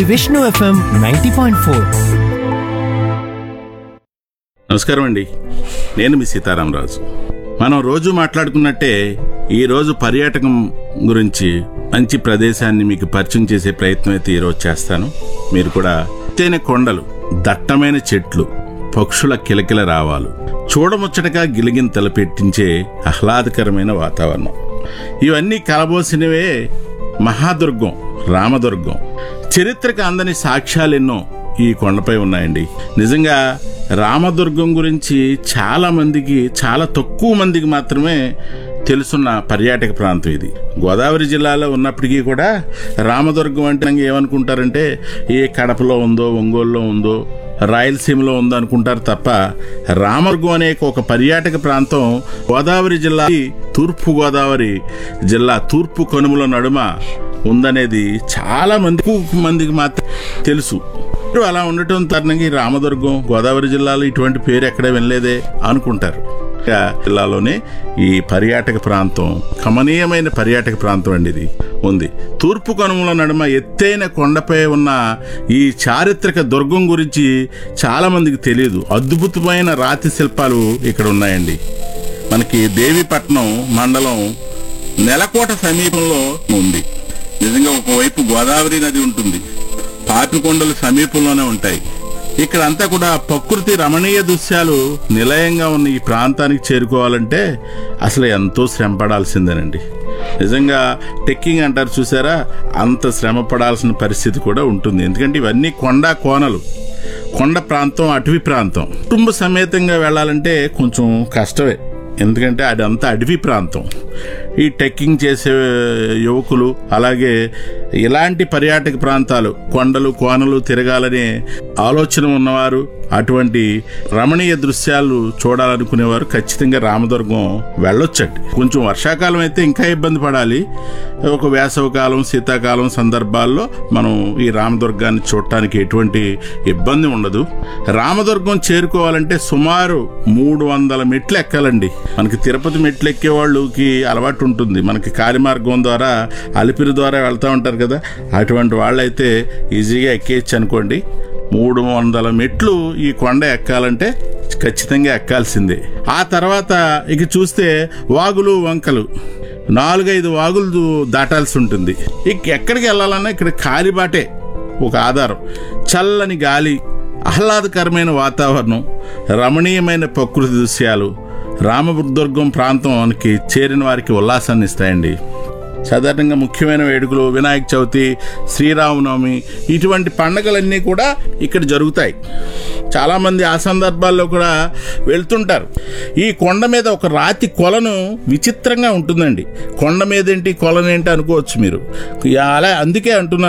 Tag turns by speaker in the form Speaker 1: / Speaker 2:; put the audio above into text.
Speaker 1: Vishnu FM ninety point four
Speaker 2: నమస్కారం అండి నేను మీ సీతారామరాజు మనం రోజు మాట్లాడుకున్నట్టే ఈరోజు పర్యాటకం గురించి మంచి ప్రదేశాన్ని మీకు పరిచయం చేసే ప్రయత్నం అయితే ఈరోజు చేస్తాను మీరు కూడా ఎత్తైన కొండలు దట్టమైన చెట్లు పక్షుల కిలకిల రావాలు చూడముచ్చటగా గిలిగింతలు పెట్టించే ఆహ్లాదకరమైన వాతావరణం ఇవన్నీ కలబోసినవే మహాదుర్గం రామదుర్గం చరిత్రకు అందని సాక్ష్యాలెన్నో ఈ కొండపై ఉన్నాయండి నిజంగా రామదుర్గం గురించి చాలా మందికి చాలా తక్కువ మందికి మాత్రమే తెలుసున్న పర్యాటక ప్రాంతం ఇది గోదావరి జిల్లాలో ఉన్నప్పటికీ కూడా రామదుర్గం అంటే మనకి ఏమనుకుంటారంటే ఏ కడపలో ఉందో ఒంగోలులో ఉందో రాయలసీమలో ఉందో అనుకుంటారు తప్ప రామదుర్గం అనే ఒక పర్యాటక ప్రాంతం గోదావరి జిల్లా తూర్పు గోదావరి జిల్లా తూర్పు కనుమల నడుమ ఉందనేది చాలా మంది మందికి మాత్రం తెలుసు ఇప్పుడు అలా ఉండటం తరుణంగా ఈ రామదుర్గం గోదావరి జిల్లాలో ఇటువంటి పేరు ఎక్కడ వినలేదే అనుకుంటారు ఇక జిల్లాలోనే ఈ పర్యాటక ప్రాంతం కమనీయమైన పర్యాటక ప్రాంతం అండి ఇది ఉంది తూర్పు కనుమల నడుమ ఎత్తైన కొండపై ఉన్న ఈ చారిత్రక దుర్గం గురించి చాలా మందికి తెలియదు అద్భుతమైన రాతి శిల్పాలు ఇక్కడ ఉన్నాయండి మనకి దేవీపట్నం మండలం నెలకోట సమీపంలో ఉంది నిజంగా ఒకవైపు గోదావరి నది ఉంటుంది పాపికొండలు సమీపంలోనే ఉంటాయి ఇక్కడ అంతా కూడా ప్రకృతి రమణీయ దృశ్యాలు నిలయంగా ఉన్న ఈ ప్రాంతానికి చేరుకోవాలంటే అసలు ఎంతో శ్రమ పడాల్సిందేనండి నిజంగా టెక్కింగ్ అంటారు చూసారా అంత శ్రమ పడాల్సిన పరిస్థితి కూడా ఉంటుంది ఎందుకంటే ఇవన్నీ కొండ కోనలు కొండ ప్రాంతం అటవీ ప్రాంతం కుటుంబ సమేతంగా వెళ్ళాలంటే కొంచెం కష్టమే ఎందుకంటే అదంతా అడవి ప్రాంతం ఈ ట్రెక్కింగ్ చేసే యువకులు అలాగే ఇలాంటి పర్యాటక ప్రాంతాలు కొండలు కోనలు తిరగాలనే ఆలోచన ఉన్నవారు అటువంటి రమణీయ దృశ్యాలు చూడాలనుకునేవారు ఖచ్చితంగా రామదుర్గం వెళ్ళొచ్చండి కొంచెం వర్షాకాలం అయితే ఇంకా ఇబ్బంది పడాలి ఒక వేసవకాలం శీతాకాలం సందర్భాల్లో మనం ఈ రామదుర్గాన్ని చూడటానికి ఎటువంటి ఇబ్బంది ఉండదు రామదుర్గం చేరుకోవాలంటే సుమారు మూడు వందల మెట్లు ఎక్కాలండి మనకి తిరుపతి మెట్లు ఎక్కే వాళ్ళకి అలవాటు ఉంటుంది మనకి కాలిమార్గం ద్వారా అలిపిరి ద్వారా వెళ్తూ ఉంటారు కదా అటువంటి వాళ్ళైతే ఈజీగా ఎక్కేయచ్చు అనుకోండి మూడు వందల మెట్లు ఈ కొండ ఎక్కాలంటే ఖచ్చితంగా ఎక్కాల్సిందే ఆ తర్వాత ఇక చూస్తే వాగులు వంకలు నాలుగైదు వాగులు దాటాల్సి ఉంటుంది ఇక ఎక్కడికి వెళ్ళాలన్నా ఇక్కడ కాలిబాటే ఒక ఆధారం చల్లని గాలి ఆహ్లాదకరమైన వాతావరణం రమణీయమైన ప్రకృతి దృశ్యాలు రామదుర్గం ప్రాంతానికి చేరిన వారికి ఉల్లాసాన్ని ఇస్తాయండి సాధారణంగా ముఖ్యమైన వేడుకలు వినాయక చవితి శ్రీరామనవమి ఇటువంటి పండగలన్నీ కూడా ఇక్కడ జరుగుతాయి చాలామంది ఆ సందర్భాల్లో కూడా వెళ్తుంటారు ఈ కొండ మీద ఒక రాతి కొలను విచిత్రంగా ఉంటుందండి కొండ మీద ఏంటి కొలనేంటి అనుకోవచ్చు మీరు అలా అందుకే అంటున్నాను